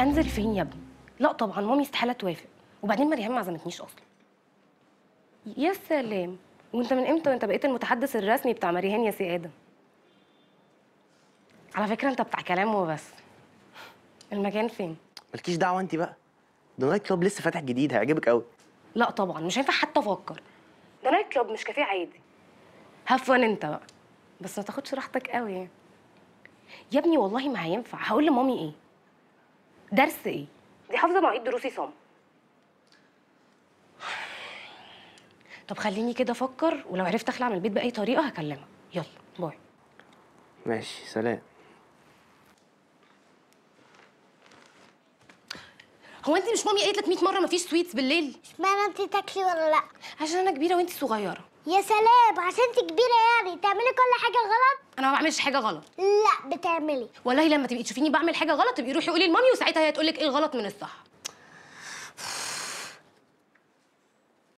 انزل فين يا ابني لا طبعا مامي استحاله توافق وبعدين مريم ما عزمتنيش اصلا يا سلام وانت من امتى وانت بقيت المتحدث الرسمي بتاع مريهان يا سي ادم على فكره انت بتاع كلام وبس المكان فين مالكيش دعوه انت بقى ده نايت كلاب لسه فاتح جديد هيعجبك قوي لا طبعا مش هينفع حتى افكر ده نايت كلاب مش كافيه عادي هفن انت بقى بس ما تاخدش راحتك قوي يعني يا ابني والله ما هينفع هقول لمامي ايه درس ايه دي حافظه مواعيد دروسي صم طب خليني كده افكر ولو عرفت اخلع من البيت باي طريقه هكلمك يلا باي ماشي سلام هو انت مش مامي قالت لك 100 مره مفيش سويتس بالليل اشمعنى انت تاكلي ولا لا عشان انا كبيره وانت صغيره يا سلام عشان انت كبيره يعني تعملي كل حاجه غلط انا ما بعملش حاجه غلط لا بتعملي والله لما تبقي تشوفيني بعمل حاجه غلط تبقي روحي قولي لمامي وساعتها هي تقول لك ايه الغلط من الصح